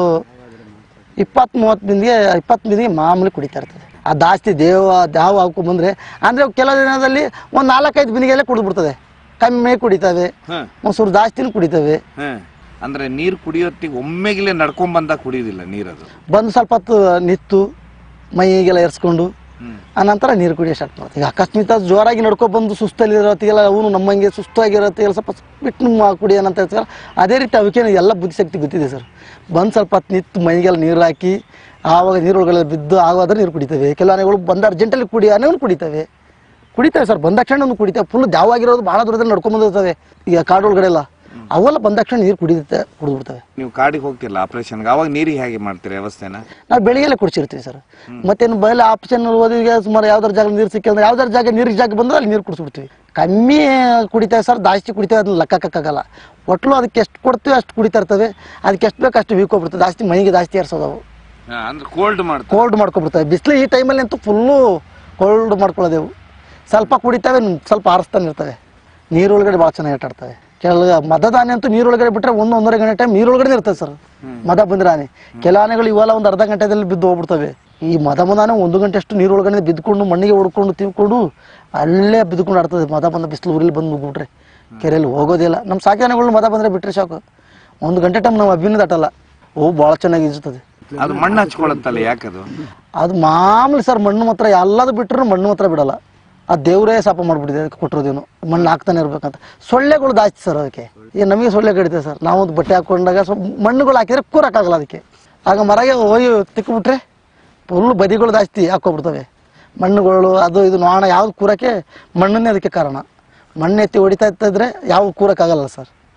ಇಪ್ಪತ್ತ್ ಮೂವತ್ತು ಬಿಂದಿಗೆ ಇಪ್ಪತ್ತು ಬಿಂದಿಗೆ ಮಾಮೂಲಿ ಕುಡಿತಾ ಇರ್ತದೆ ಆ ಜಾಸ್ತಿ ದೇವ ದಾವ ಹಾಕೊ ಬಂದ್ರೆ ಅಂದ್ರೆ ಕೆಲವು ದಿನದಲ್ಲಿ ಒಂದು ನಾಲ್ಕೈದು ಬಿಂದಿಗೆಲ್ಲೇ ಕುಡಿದ್ಬಿಡ್ತದೆ ಕಮ್ಮಿ ಕುಡಿತವೆ ಹಾ, ಒಂಚೂರು ಜಾಸ್ತಿನೂ ಕುಡಿತವೆ ಹಾ. ಅಂದ್ರೆ ನೀರ್ ಕುಡಿಯೋತ್ತಿಗೆ ಒಮ್ಮೆಗಿಲೆ ನಡ್ಕೊಂಡ್ ಬಂದಾಗ ಕುಡಿಯೋದಿಲ್ಲ ನೀರದು ಬಂದು ಸ್ವಲ್ಪ ಹೊತ್ತು ನಿತ್ತು ಮೈಗೆಲ್ಲ ಎರ್ಸ್ಕೊಂಡು ಹ್ಮ್ ಆನಂತರ ನೀರು ಕುಡಿಯೋ ಸ್ಟಾರ್ಟ್ ಮಾಡ್ತೀವಿ ಈಗ ಅಕಸ್ಮಾತ್ ಜೋರಾಗಿ ನಡ್ಕೊಂಡು ಬಂದು ಸುಸ್ತಲ್ಲಿ ಇರೋತ್ತಿಗೆಲ್ಲ ಅವನು ನಮ್ಮಂಗೆ ಸುಸ್ತಾಗಿರೋತ್ತಿಗೆಲ್ಲ ಸ್ವಲ್ಪ ಬಿಟ್ಟು ಮಾ- ಕುಡಿಯೋಣ ಅಂತ ಹೇಳ್ತಾರೆ ಅದೇ ರೀತಿ ಅವಕ್ಕೇನು ಎಲ್ಲ ಬುದ್ಧಿಶಕ್ತಿ ಗೊತ್ತಿದೆ ಸರ್ ಬಂದು ಸ್ವಲ್ಪ ಹೊತ್ತು ನಿಂತು ಮೈಗೆಲ್ಲ ನೀರು ಹಾಕಿ ಆವಾಗ ನೀರೊಳಗೆಲ್ಲ ಬಿದ್ದು ಆಗೋದ್ರೆ ನೀರು ಕುಡಿತವೆ ಕೆಲವು ಆನೆಗಳು ಬಂದ ಅರ್ಜೆಂಟಲ್ಲಿ ಕುಡಿ ಆನೆಗಳು ಕುಡಿತವೆ ಕುಡಿತವೆ ಸರ್ ಬಂದಾಕ್ಷಣ ಒಂದು ಕುಡಿತವೆ ಫುಲ್ ದ್ಯಾವಾಗಿರೋದು ಭಾಳ ದೂರದಲ್ಲಿ ನಡ್ಕೊಂಡ್ ಬಂದಿರ್ತವೆ ಈಗ ಕಾಡೊಳಗಡೆ ಎಲ್ಲ ಅವೆಲ್ಲ ಬಂದಾಕ್ಷಣ ನೀರು ಕುಡಿಯುತ್ತೆ ಕುಡಿದ್ಬಿಡ್ತವೆ ನೀವು ಕಾಡಿಗೆ ಹೋಗ್ತಿಲ್ಲ ಆಪರೇಷನ್ಗೆ ಅವಾಗ ನೀರಿಗೆ ಹೇಗೆ ಮಾಡ್ತೀರಿ ವ್ಯವಸ್ಥೆನ ನಾವು ಬೆಳಿಗ್ಗೆಲ್ಲ ಕುಡಿಸಿರ್ತೀವಿ ಸರ್ ಮತ್ತೇನು ಬಯಲು ಆಪ್ಷನ್ ಓದಿಗೆ ಸುಮಾರು ಯಾವ್ದಾರ ಜಾಗ ನೀರು ಸಿಕ್ಕಿದ್ರೆ ಯಾವ್ದಾರ ಜಾಗ ನೀರಿಗೆ ಜಾಗ ಬಂದ್ರೆ ಅಲ್ಲಿ ನೀರು ಕುಡಿಸ್ಬಿಡ್ತೀವಿ ಕಮ್ಮಿ ಕುಡಿತೇವೆ ಸರ್ ಜಾಸ್ತಿ ಕುಡಿತೇವೆ ಅದನ್ನ ಲೆಕ್ಕಕ್ಕಾಗಲ್ಲ ಒಟ್ಲು ಅದಕ್ಕೆ ಎಷ್ಟು ಕೊಡ್ತೀವಿ ಅಷ್ಟು ಕುಡಿತಾ ಇರ್ತವೆ ಅದಕ್ಕೆ ಎಷ್ಟು ಬೇಕು ಅಷ್ಟು ವೀಕೋಗ್ಬಿಡ್ತದೆ ಜಾಸ್ತಿ ಮೈಗೆ ಜಾಸ್ತಿ ಏರ್ಸೋದು ಅವು ಹಾ, ಅಂದ್ರೆ ಕೋಲ್ಡ್ ಮಾಡ್ತಾರೆ ಕೋಲ್ಡ್ ಮಾಡ್ಕೊಬಿಡ್ತವೆ ಬಿಸಿಲು ಈ ಟೈಮಲ್ಲಿ ಅಂತೂ ಫುಲ್ಲು ಕೋಲ್ಡ್ ಮಾಡ್ಕೊಳ್ಳೋದೆವು ಸ್ವಲ್ಪ ಕುಡಿತವೆ ಇನ್ನು ಸ್ವಲ್ಪ ಆರಿಸ್ತಾನೆ ಇರ್ತವೆ ನೀರೊಳಗಡೆ ಭಾಳ ಚೆನ್ನಾಗಿ ಆಟ ಆಡ್ತವೆ ಕೆಲ ಮದದಾನೆ ಅಂತೂ ನೀರೊಳಗಡೆ ಬಿಟ್ಟರೆ ಒಂದು ಒಂದೂವರೆ ಗಂಟೆ ಟೈಮ್ ನೀರೊಳಗಡೆ ಇರ್ತದೆ ಸರ್ ಮದ ಬಂದ್ರೆ ಆನೆ ಕೆಲ ಆನೆಗಳು ಇವೆಲ್ಲ ಒಂದು ಅರ್ಧ ಗಂಟೆದಲ್ಲಿ ಬಿದ್ದು ಹೋಗ್ಬಿಡ್ತವೆ ಈ ಮದ ಮದಾನೆ ಒಂದು ಗಂಟೆ ಅಷ್ಟು ನೀರೊಳಗಡೆ ಬಿದ್ದುಕೊಂಡು ಮಣ್ಣಿಗೆ ಹೊಡ್ಕೊಂಡು ತಿನ್ಕೊಂಡು ಅಲ್ಲೇ ಬಿದ್ದುಕೊಂಡು ಆಡ್ತದೆ ಮದ ಬಂದ ಬಿಸಿಲು ಊರಲ್ಲಿ ಬಂದು ನುಗ್ಬಿಟ್ರೆ ಕೆರೆಯಲ್ಲಿ ಹೋಗೋದಿಲ್ಲ ನಮ್ಮ ಸಾಕಾನೆಗಳು ಮದ ಬಂದರೆ ಬಿಟ್ಟರೆ ಸಾಕು ಒಂದು ಗಂಟೆ ಟೈಮ್ ನಾವು ಅಭಿನಯ ದಾಟಲ್ಲ ಓ ಭಾಳ ಚೆನ್ನಾಗಿ ಇರ್ತದೆ ಅದು ಮಣ್ಣು ಹಚ್ಕೊಳತ್ತಲ್ಲ ಯಾಕದು ಅದು ಮಾಮೂಲಿ ಸರ್ ಮಣ್ಣು ಮಾತ್ರ ಎಲ್ಲದು ಬಿಟ್ಟರು ಮಣ್ಣು ಮಾತ್ರ ಬಿಡಲ್ಲ ಆ ದೇವರೇ ಶಾಪ ಮಾಡ್ಬಿಟ್ಟಿದೆ ಅದಕ್ಕೆ ಕೊಟ್ಟಿರೋದೇನು ಮಣ್ಣು ಹಾಕ್ತಾನೆ ಇರ್ಬೇಕಂತ ಸೊಳ್ಳೆಗಳು ಜಾಸ್ತಿ ಸರ್ ಅದಕ್ಕೆ ಈಗ ನಮಗೆ ಸೊಳ್ಳೆ ಕಡಿತೆ ಸರ್ ನಾವು ಒಂದು ಬಟ್ಟೆ ಹಾಕೊಂಡಾಗ ಸ್ವಲ್ಪ ಮಣ್ಣುಗಳು ಹಾಕಿದ್ರೆ ಕೂರಕ್ಕಾಗಲ್ಲ ಅದಕ್ಕೆ ಆಗ ಮರಗೆ ಹೋಗಿ ತಿಕ್ಬಿಟ್ರೆ ಫುಲ್ ಬದಿಗಳು ಜಾಸ್ತಿ ಹಾಕೋಬಿಡ್ತವೆ ಮಣ್ಣುಗಳು ಅದು ಇದು ನೋಣ ಯಾವ್ದು ಕೂರಕ್ಕೆ ಮಣ್ಣನ್ನೇ ಅದಕ್ಕೆ ಕಾರಣ ಮಣ್ಣು ಎತ್ತಿ ಹೊಡಿತಾ ಇತ್ತಿದ್ರೆ ಯಾವ ಕೂರಕ್ಕಾಗಲ್ಲ ಸರ್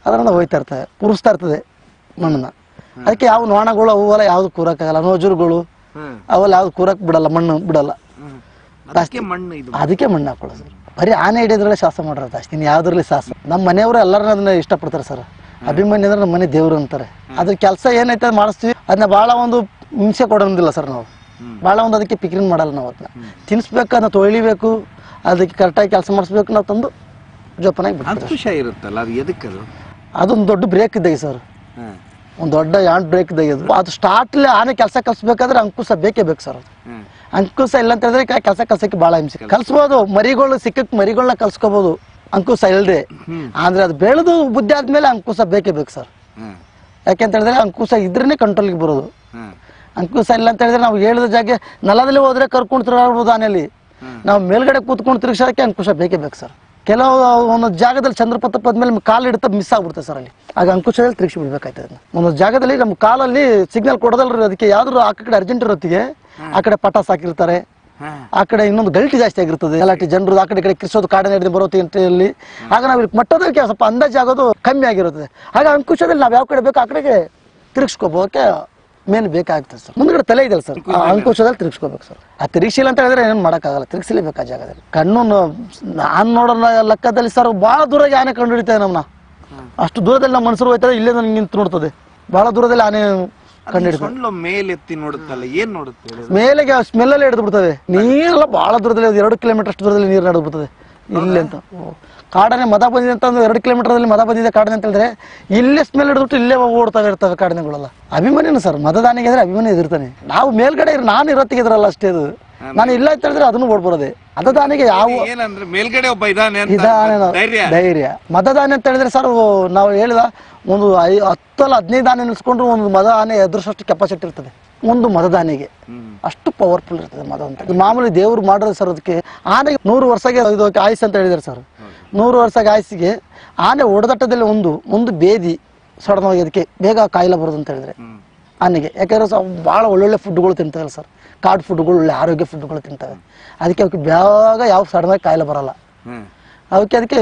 ಅದರಿಂದ ಹೋಯ್ತಾ ಇರ್ತವೆ ಉರಿಸ್ತಾ ಇರ್ತದೆ ಮಣ್ಣನ್ನ ಅದಕ್ಕೆ ಯಾವ ನೋಣಗಳು ಅವೆಲ್ಲ ಯಾವ್ದು ಕೂರಕ್ಕಾಗಲ್ಲ ನೋಜುರುಗಳು ಹ್ಮ್ ಅವೆಲ್ಲ ಯಾವ್ದು ಕೂರಕ್ ಬಿಡಲ್ಲ ಮಣ್ಣು ಬಿಡಲ್ಲ ಹ್ಮ್. ಅದಕ್ಕೆ ಮಣ್ಣು ಇದು ಅದಕ್ಕೆ ಮಣ್ಣು ಹಾಕೊಳ್ಳೋದು ಸರ್ ಬರೀ ಆನೆ ಹಿಡಿಯೋದ್ರಲ್ಲೇ ಶಾಸ ಮಾಡೋದು ಅಷ್ಟೇ ಇನ್ನು ಯಾವ್ದ್ರಲ್ಲಿ ಶಾಸ ನಮ್ಮ ಮನೆಯವರು ಎಲ್ಲರೂ ಅದನ್ನ ಇಷ್ಟಪಡ್ತಾರೆ ಸರ್ ಅಭಿಮಾನಿ ಅಂದ್ರೆ ನಮ್ಮ ಮನೆ ದೇವ್ರು ಅಂತಾರೆ ಅದ್ರ ಕೆಲಸ ಏನೈತೆ ಅದ್ ಮಾಡಿಸ್ತೀವಿ ಅದನ್ನ ಭಾಳ ಒಂದು ಹಿಂಸೆ ಕೊಡೋದಿಲ್ಲ ಸರ್ ನಾವು ಭಾಳ ಒಂದು ಅದಕ್ಕೆ ಪಿಕ್ರಿನ್ ಮಾಡಲ್ಲ ನಾವು ಅದನ್ನ ತಿನ್ಸ್ಬೇಕು ಅದನ್ನ ತೊಳಿಬೇಕು ಅದಕ್ಕೆ ಕರೆಕ್ಟಾಗಿ ಕೆಲಸ ಮಾಡಿಸ್ಬೇಕು ನಾವು ತಂದು ಜೋಪಾನಾಗಿ ಬಿಡ್ತೀವಿ ಅಂಕುಶ ಇರುತ್ತಲ್ಲ ಅದು ಎದಕ್ಕದು ಅದೊಂದು ದೊಡ್ಡ ಬ್ರೇಕ್ ಇದ್ದಾಗ ಸರ್ ಹ್ಮ್ ಒಂದು ದೊಡ್ಡ ಯಾಂಡ್ ಬ್ರೇಕ್ ಇದ್ದಾಗ ಅದು ಸ್ಟಾರ್ಟ್ಲಿ ಆನೆ ಕೆಲಸ ಕಲಿಸ್ಬೇಕಾದ್ರೆ ಅಂಕುಶ ಬೇಕೇ ಬೇಕು ಸರ್ ಅದು ಹ್ಮ್ ಅಂಕುಶ ಇಲ್ಲ ಅಂತ ಹೇಳಿದ್ರೆ ಕೆಲಸ ಕಲ್ಸಕ್ಕೆ ಬಹಳ ಹಿಂಸೆ ಕಲ್ಸ್ಬೋದು ಮರಿಗಳು ಸಿಕ್ಕಕ್ ಮರಿಗಳನ್ನ ಕಲ್ಸ್ಕೋಬಹುದು ಅಂಕುಶ ಇಲ್ದೆ ಅಂದ್ರೆ ಅದು ಬೆಳೆದು ಬುದ್ಧಿ ಆದ್ಮೇಲೆ ಅಂಕುಶ ಬೇಕೇ ಬೇಕು ಸರ್ ಹ್ಮ್ ಯಾಕೆಂತ ಹೇಳಿದ್ರೆ ಅಂಕುಶ ಇದ್ರೇನೆ ಕಂಟ್ರೋಲ್ಗೆ ಬರೋದು ಹ್ಮ್ ಅಂಕುಶ ಇಲ್ಲ ಅಂತ ಹೇಳಿದ್ರೆ ನಾವು ಹೇಳಿದ ಜಾಗ ನೆಲದಲ್ಲಿ ಹೋದ್ರೆ ಕರ್ಕೊಂಡು ತಿರುಗಾಡ್ಬೋದು ಆನೆಯಲ್ಲಿ ನಾವು ಮೇಲ್ಗಡೆ ಕೂತ್ಕೊಂಡು ತಿರುಗಿಸೋದಕ್ಕೆ ಅಂಕುಶ ಬೇಕೇ ಬೇಕು ಸರ್ ಕೆಲವು ಒಂದೊಂದು ಜಾಗದಲ್ಲಿ ಚಂದ್ರಪಥ ಮೇಲೆ ಕಾಲು ಹಿಡಿತ ಮಿಸ್ ಆಗ್ಬಿಡುತ್ತೆ ಸರ್ ಅಲ್ಲಿ ಆಗ ಅಂಕುಶದಲ್ಲಿ ತಿರುಗಿಸಿ ಬಿಡ್ಬೇಕಾಯ್ತದೆ ಅದನ್ನ. ಒಂದೊಂದು ಜಾಗದಲ್ಲಿ ನಮ್ಮ ಕಾಲಲ್ಲಿ ಸಿಗ್ನಲ್ ಕೊಡೋದಲ್ರಿ ಅದಕ್ಕೆ ಯಾವ್ದು ಆ ಕಡೆ ಅರ್ಜೆಂಟ್ ಇರೋತ್ತಿಗೆ ಆ ಕಡೆ ಪಟಾಸ್ ಹಾಕಿರ್ತಾರೆ ಹ್ಮ್ ಆ ಕಡೆ ಇನ್ನೊಂದು ಗಲ್ಟಿ ಜಾಸ್ತಿ ಆಗಿರ್ತದೆ ಗಲಾಟೆ ಜನರು ಆ ಕಡೆ ಈ ಕಡೆ ಕಿರ್ಸೋದು ಕಾಡಿನ ಹಿಡಿದು ಬರೋ ತಿಂಟಲ್ಲಿ ಆಗ ನಾವು ಇಲ್ಲಿ ಮಟ್ಟೋದಕ್ಕೆ ಸ್ವಲ್ಪ ಅಂದಾಜು ಆಗೋದು ಕಮ್ಮಿ ಆಗಿರುತ್ತದೆ ಆಗ ಅಂಕುಶದಲ್ಲಿ ನಾವು ಯಾವ ಕಡೆ ಬೇಕು ಆ ಕಡೆಗೆ ತಿರುಗಿಸ್ಕೋಬೋಕೆ ಮೇನ್ ಬೇಕಾಗ್ತದೆ ಸರ್ ಮುಂದ್ಗಡೆ ತಲೆ ಇದೆಯಲ್ಲ ಸರ್ ಆ ಅಂಕುಶದಲ್ಲಿ ತಿರುಗಿಸ್ಕೋಬೇಕು ಸರ್ ಆ ತಿರುಗಿಸಿಲ್ಲ ಅಂತ ಹೇಳಿದ್ರೆ ಏನು ಮಾಡೋಕ್ಕಾಗಲ್ಲ ತಿರುಗಿಸಲೇಬೇಕು ಆ ಜಾಗದಲ್ಲಿ ಕಣ್ಣು ನಾನು ನೋಡೋ ಲೆಕ್ಕದಲ್ಲಿ ಸರ್ ಭಾಳ ದೂರಾಗಿ ಆನೆ ಕಂಡು ಹಿಡಿತೇವೆ ನಮ್ಮನ್ನ ಅಷ್ಟು ದೂರದಲ್ಲಿ ನಮ್ಮ ಮನುಷ್ಯರು ಹೋಯ್ತಾರೆ ಇಲ್ಲೇ ನನಗೆ ನಿಂತು ನೋಡ್ತದೆ ಭಾಳ ದೂರದಲ್ಲಿ ಆನೆ ಕಂಡು ಹಿಡಿತದೆ ಸೊಂಡ್ಲು ಮೇಲೆತ್ತಿ ನೋಡುತ್ತಲ್ಲ ಏನ್ ನೋಡುತ್ತೆ ಹೇಳು? ಮೇಲೆಗೆ ಸ್ಮೆಲ್ಲಲ್ಲಿ ಹಿಡಿದು ಬಿಡ್ತವೆ ನೀರೆಲ್ಲ ಭಾಳ ದೂರದಲ್ಲಿ ಒಂದು ಎರಡು ಕಿಲೋಮೀಟರ್ ಅಷ್ಟು ದೂರದಲ್ಲಿ ನೀರು ನಡೆದು ಬಿಡ್ತದೆ ಇಲ್ಲಿ ಅಂತ ಓ. ಕಾಡನೆ ಮದ ಬಂದಿದೆ ಅಂತ ಒಂದು ಎರಡು ಕಿಲೋಮೀಟರ್ದಲ್ಲಿ ಮದ ಬಂದಿದೆ ಕಾಡನೆ ಅಂತ ಹೇಳಿದ್ರೆ ಇಲ್ಲೇ ಸ್ಮೆಲ್ ಹಿಡಿದ್ಬಿಟ್ಟು ಇಲ್ಲೇ ಓಡ್ತಾವೆ ಇರ್ತವೆ ಕಾಡನೆಗಳೆಲ್ಲ ಅಭಿಮಾನಿನ ಸರ್ ಮತದಾನಿಗೆ ಇದ್ರೆ ಅಭಿಮಾನಿ ಎದಿರ್ತಾನೆ ನಾವು ಮೇಲ್ಗಡೆ ಇರ್- ನಾನು ಇರತ್ತಿಗೆ ಇದ್ರಲ್ಲ ಅಷ್ಟೇ ಅದು ನಾನು ಇಲ್ಲ ಅಂತ ಹೇಳಿದ್ರೆ ಅದನ್ನು ಓಡ್ಬರೋದೆ ಮತದಾನಿಗೆ ಯಾವ ಏನಂದ್ರೆ ಮೇಲ್ಗಡೆ ಒಬ್ಬ ಇದಾನೆ ಅಂತ ಇದಾನೆ ನಾವು- ಧೈರ್ಯ ಧೈರ್ಯ ಮತದಾನ ಅಂತ ಹೇಳಿದ್ರೆ ಸರ್ ನಾವು ಹೇಳಿದ ಒಂದು ಐ ಹತ್ತಲ್ಲ ಹದಿನೈದು ಆನೆ ನಿಲ್ಸ್ಕೊಂಡ್ರು ಒಂದು ಮದ ಆನೆ ಎದುರಿಸೋಷ್ಟು ಕೆಪಾಸಿಟಿ ಇರ್ತದೆ ಒಂದು ಮತದಾನಿಗೆ ಅಷ್ಟು ಪವರ್ಫುಲ್ ಇರ್ತದೆ ಮದ ಅಂತ ಇದು ಮಾಮೂಲಿ ದೇವ್ರು ಮಾಡೋದು ಸರ್ ಅದಕ್ಕೆ ಆನೆಗೆ ನೂರು ವರ್ಷಗೆ ಇದು ಆಯ್ಸ್ ಅಂತ ಹೇಳಿದಾರೆ ಸರ್ ನೂರು ವರ್ಷಗೆ ಆಯ್ಸಿಗೆ ಆನೆ ಒಡದಟ್ಟದಲ್ಲಿ ಒಂದು ಒಂದು ಬೇದಿ ಸಡನ್ ಆಗಿ ಅದಕ್ಕೆ ಬೇಗ ಕಾಯಿಲೆ ಬರೋದು ಅಂತ ಹೇಳಿದ್ರೆ ಹ್ಮ್ ಆನೆಗೆ ಯಾಕಂದ್ರೆ ಸ ಭಾಳ ಒಳ್ಳೊಳ್ಳೆ ಫುಡ್ಗಳು ತಿಂತಾವಲ್ಲ ಸರ್ ಕಾಡು ಫುಡ್ಗಳು ಒಳ್ಳೆ ಆರೋಗ್ಯ ಫುಡ್ಗಳು ತಿಂತವೆ ಅದಕ್ಕೆ ಅವಕ್ಕೆ ಬೇಗ ಯಾವ ಸಡನ್ ಆಗಿ ಕಾಯಿಲೆ ಬರಲ್ಲ ಹ್ಮ್ ಅವಕ್ಕೆ ಅದಕ್ಕೆ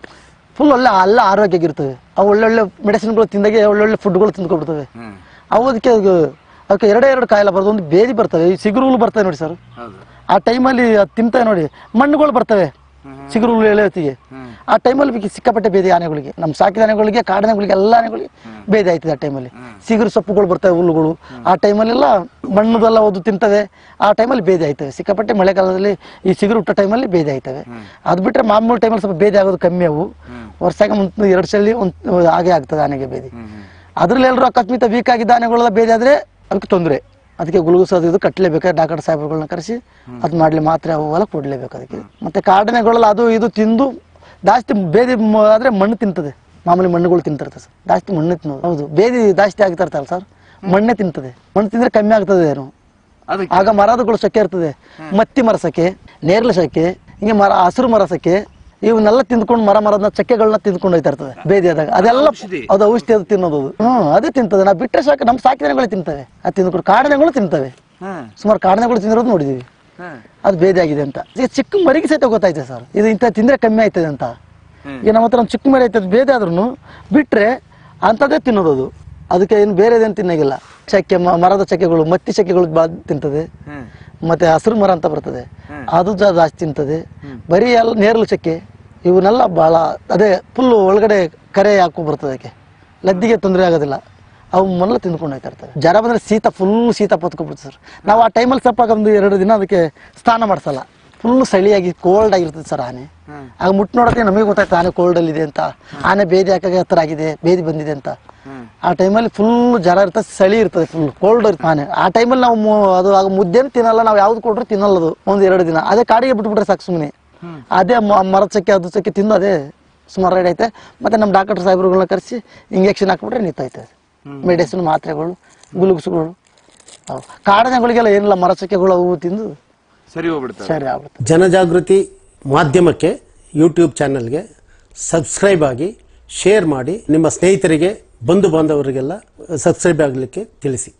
ಫುಲ್ ಒಳ್ಳೆ ಎಲ್ಲ ಆರೋಗ್ಯ ಇರ್ತವೆ ಅವು ಒಳ್ಳೊಳ್ಳೆ ಮೆಡಿಸಿನ್ಗಳು ತಿಂದಾಗೆ ಒಳ್ಳೊಳ್ಳೆ ಫುಡ್ಗಳು ತಿಂದ್ಕೊಬಿಡ್ತವೆ ಹ್ಮ್ ಅವು ಅದಕ್ಕೆ ಅದು ಅವಕ್ಕೆ ಎರಡೇ ಎರಡು ಕಾಯಿಲೆ ಬರ್ತವೆ ಒಂದು ಬೇದಿ ಬರ್ತವೆ ಈ ಸಿಗುರುಗಳು ಬರ್ತವೆ ನೋಡಿ ಸರ್ ಹೌದು ಆ ಟೈಮಲ್ಲಿ ಅದು ತಿಂತವೆ ನೋಡಿ ಮಣ್ಣುಗಳು ಬರ್ತವೆ ಚಿಗುರುಗಳು ಎಳೆಯತ್ತಿಗೆ ಆ ಟೈಮಲ್ಲಿ ಸಿಕ್ಕಾಪಟ್ಟೆ ಬೇದಿ ಆನೆಗಳಿಗೆ ನಮ್ಮ ಸಾಕಿದ ಆನೆಗಳಿಗೆ ಕಾಡಿನಗಳಿಗೆ ಎಲ್ಲ ಆನೆಗಳಿಗೆ ಬೇದಿ ಆಯ್ತದೆ ಆ ಟೈಮಲ್ಲಿ ಸಿಗುರು ಸೊಪ್ಪುಗಳು ಬರ್ತವೆ ಹುಲ್ಲುಗಳು ಆ ಟೈಮಲ್ಲೆಲ್ಲ ಮಣ್ಣದೆಲ್ಲ ಓದು ತಿಂತವೆ ಆ ಟೈಮಲ್ಲಿ ಬೇದಿ ಆಯ್ತವೆ ಸಿಕ್ಕಾಪಟ್ಟೆ ಮಳೆಗಾಲದಲ್ಲಿ ಈ ಸಿಗುರು ಹುಟ್ಟೋ ಟೈಮಲ್ಲಿ ಬೇದಿ ಆಯ್ತವೆ ಅದು ಬಿಟ್ಟರೆ ಮಾಮೂಲಿ ಟೈಮಲ್ಲಿ ಸ್ವಲ್ಪ ಬೇದಿ ಆಗೋದು ಕಮ್ಮಿ ಅವು ವರ್ಷಕ್ಕೆ ಒಂದು ಎರಡು ಸಲ ಒಂದು ಹಾಗೆ ಆಗ್ತದೆ ಆನೆಗೆ ಬೇದಿ ಅದ್ರಲ್ಲಿ ಎಲ್ಲರೂ ಅಕಸ್ಮಾತ್ ವೀಕ್ ಆಗಿದ್ದ ಆನೆಗಳೆಲ್ಲ ಬೇದಿ ಆದ್ರೆ ಅದಕ್ಕೆ ತೊಂದರೆ ಅದಕ್ಕೆ ಗ್ಲೂಕೋಸ್ ಅದು ಇದು ಕಟ್ಟಲೇಬೇಕು ಡಾಕ್ಟರ್ ಸಾಹೇಬ್ರುಗಳನ್ನ ಕರೆಸಿ ಅದು ಮಾಡ್ಲಿ ಮಾತ್ರೆ ಅವೆಲ್ಲ ಕೊಡ್ಲೇಬೇಕು ಅದಕ್ಕೆ ಮತ್ತೆ ಕಾಡಿನೆಗಳೆಲ್ಲ ಅದು ಇದು ತಿಂದು ಜಾಸ್ತಿ ಬೇದಿ ಮ- ಆದ್ರೆ ಮಣ್ಣು ತಿಂತದೆ ಮಾಮೂಲಿ ಮಣ್ಣುಗಳು ತಿಂತಿರ್ತದೆ ಸರ್ ಜಾಸ್ತಿ ಮಣ್ಣು ತಿನ್ನೋದು ಹೌದು ಬೇದಿ ಜಾಸ್ತಿ ಆಗ್ತಾ ಇರ್ತಲ್ಲ ಸರ್ ಮಣ್ಣೆ ತಿಂತದೆ ಮಣ್ಣು ತಿಂದ್ರೆ ಕಮ್ಮಿ ಆಗ್ತದೆ ಏನು ಅದಕ್ಕೆ ಆಗ ಮರದಗಳು ಸೆಕೆ ಇರ್ತದೆ ಮತ್ತಿ ಮರ ಸೆಕೆ ನೇರ್ಲ ಸೆಕೆ ಹಿಂಗೆ ಮರ ಹಸಿರು ಮರ ಸೆಕೆ ಇವನ್ನೆಲ್ಲ ತಿಂದ್ಕೊಂಡು ಮರ ಮರದ ಚಕ್ಕೆಗಳನ್ನ ತಿಂದ್ಕೊಂಡು ಹೋಯ್ತಾ ಇರ್ತದೆ ಬೇದಿ ಆದಾಗ ಅದೆಲ್ಲ ಔಷಧಿ. ಅದು ಔಷಧಿ ಅದು ತಿನ್ನೋದು ಅದು. ಹ್ಮ್ ಅದೇ ತಿಂತದೆ ನಾವು ಬಿಟ್ಟರೆ ಸಾಕು ನಮ್ಮ ಸಾಕಿದನೆಗಳು ತಿಂತವೆ ಅದು ತಿಂದ್ಕೊಂಡು ಕಾಡಿನಗಳು ತಿಂತವೆ ಹ್ಮ್ ಸುಮಾರು ಕಾಡಿನಗಳು ತಿಂದಿರೋದು ನೋಡಿದೀವಿ ಹ್ಮ್ ಅದು ಬೇದಿ ಆಗಿದೆ ಅಂತ ಈಗ ಚಿಕ್ಕ ಮರಿಗೆ ಸಹಿತ ಗೊತ್ತಾಯ್ತದೆ ಸರ್ ಇದು ಇಂಥ ತಿಂದ್ರೆ ಕಮ್ಮಿ ಆಯ್ತದೆ ಅಂತ ಹ್ಮ್. ಈಗ ನಮ್ಮ ಹತ್ರ ಒಂದು ಚಿಕ್ಕ ಮರಿ ಆಯ್ತದೆ ಬೇದಿ ಆದ್ರೂ ಬಿಟ್ರೆ ಅಂಥದ್ದೇ ತಿನ್ನೋದು ಅದು ಅದಕ್ಕೆ ಏನು ಬೇರೆದೇನು ತಿನ್ನಂಗಿಲ್ಲ ಚಕ್ಕೆ ಮ- ಮರದ ಚಕ್ಕೆಗಳು ಮತ್ತಿ ಚಕ್ಕೆಗಳು ಬಾ ತಿಂತದೆ ಹ್ಮ್ ಮತ್ತೆ ಹಸಿರು ಮರ ಅಂತ ಬರ್ತದೆ ಅದು ಜಾ- ಜಾಸ್ತಿ ತಿಂತದೆ ಬರೀ ಎಲ್ಲ ನೇರಳು ಚಕ್ಕೆ ಇವನ್ನೆಲ್ಲ ಭಾಳ ಅದೇ ಫುಲ್ ಒಳಗಡೆ ಕರೆ ಹಾಕೋ ಬರ್ತದೆ ಅದಕ್ಕೆ ಲದ್ದಿಗೆ ತೊಂದರೆ ಆಗೋದಿಲ್ಲ ಅವು ಮೊದಲು ತಿಂದ್ಕೊಂಡು ಹೋಗ್ತಾ ಇರ್ತವೆ ಜ್ವರ ಬಂದ್ರೆ ಶೀತ ಫುಲ್ ಶೀತ ಪತ್ಕೊಬಿಡ್ತದೆ ಸರ್ ನಾವು ಆ ಟೈಮಲ್ಲಿ ಸ್ವಲ್ಪ ಒಂದು ಎರಡು ದಿನ ಅದಕ್ಕೆ ಸ್ನಾನ ಮಾಡಿಸಲ್ಲ ಫುಲ್ ಚಳಿಯಾಗಿ ಕೋಲ್ಡ್ ಆಗಿರ್ತದೆ ಸರ್ ಆನೆ ಹ್ಮ್. ಆಗ ಮುಟ್ಟು ನೋಡೋಕೆ ನಮಗೆ ಗೊತ್ತಾಯ್ತು ಆನೆ ಕೋಲ್ಡಲ್ಲಿ ಇದೆ ಅಂತ ಆನೆ ಬೇದಿ ಹಾಕಾಗ ಹತ್ರ ಆಗಿದೆ ಬೇದಿ ಬಂದಿದೆ ಅಂತ ಹ್ಮ್ ಆ ಟೈಮಲ್ಲಿ ಫುಲ್ ಜ್ವರ ಇರ್ತದೆ ಚಳಿ ಇರ್ತದೆ ಫುಲ್ ಕೋಲ್ಡ್ ಇರ್ತದೆ ಆನೆ ಆ ಟೈಮಲ್ಲಿ ನಾವು ಮು- ಅದು ಆಗ ಮುದ್ದೆನು ತಿನ್ನಲ್ಲ ನಾವು ಯಾವ್ದು ಕೊಟ್ರು ತಿನ್ನಲ್ಲ ಅದು ಒಂದು ಎರಡು ದಿನ ಅದೇ ಕಾಡಿಗೆ ಬಿಟ್ಬಿಟ್ರೆ ಸಾಕು ಸುಮ್ಮನೆ ಅದೇ ಮ- ಮರದ ಚಕ್ಕೆ ಅದು ಚಕ್ಕೆ ತಿಂದು ಅದೇ ಸುಮಾರು ರೆಡಿ ಐತೆ ಮತ್ತೆ ನಮ್ಮ ಡಾಕ್ಟರ್ ಸಾಹೇಬ್ರುಗಳನ್ನ ಕರೆಸಿ ಇಂಜೆಕ್ಷನ್ ಹಾಕ್ಬಿಟ್ರೆ ನಿಂತೈತೆ ಮೆಡಿಸಿನ್ ಮಾತ್ರೆಗಳು ಗುಲುಗುಸುಗಳು ಅವು ಕಾಡಿನಗಳಿಗೆಲ್ಲ ಏನಿಲ್ಲ ಮರ ಚಕ್ಕೆಗಳು ಅವು ತಿಂದು ಸರಿ ಹೋಗ್ಬಿಡ್ತಾರೆ ಸರಿ ಆಗ್ಬಿಡುತ್ತೆ ಜನಜಾಗೃತಿ ಮಾಧ್ಯಮಕ್ಕೆ ಯೂಟ್ಯೂಬ್ ಚಾನಲ್ಗೆ ಸಬ್ಸ್ಕ್ರೈಬ್ ಆಗಿ ಶೇರ್ ಮಾಡಿ ನಿಮ್ಮ ಸ್ನೇಹಿತರಿಗೆ ಬಂಧು ಬಾಂಧವರಿಗೆಲ್ಲ ಸಬ್ಸ್ಕ್ರೈಬ್ ಆಗಲಿಕ್ಕೆ ತಿಳಿಸಿ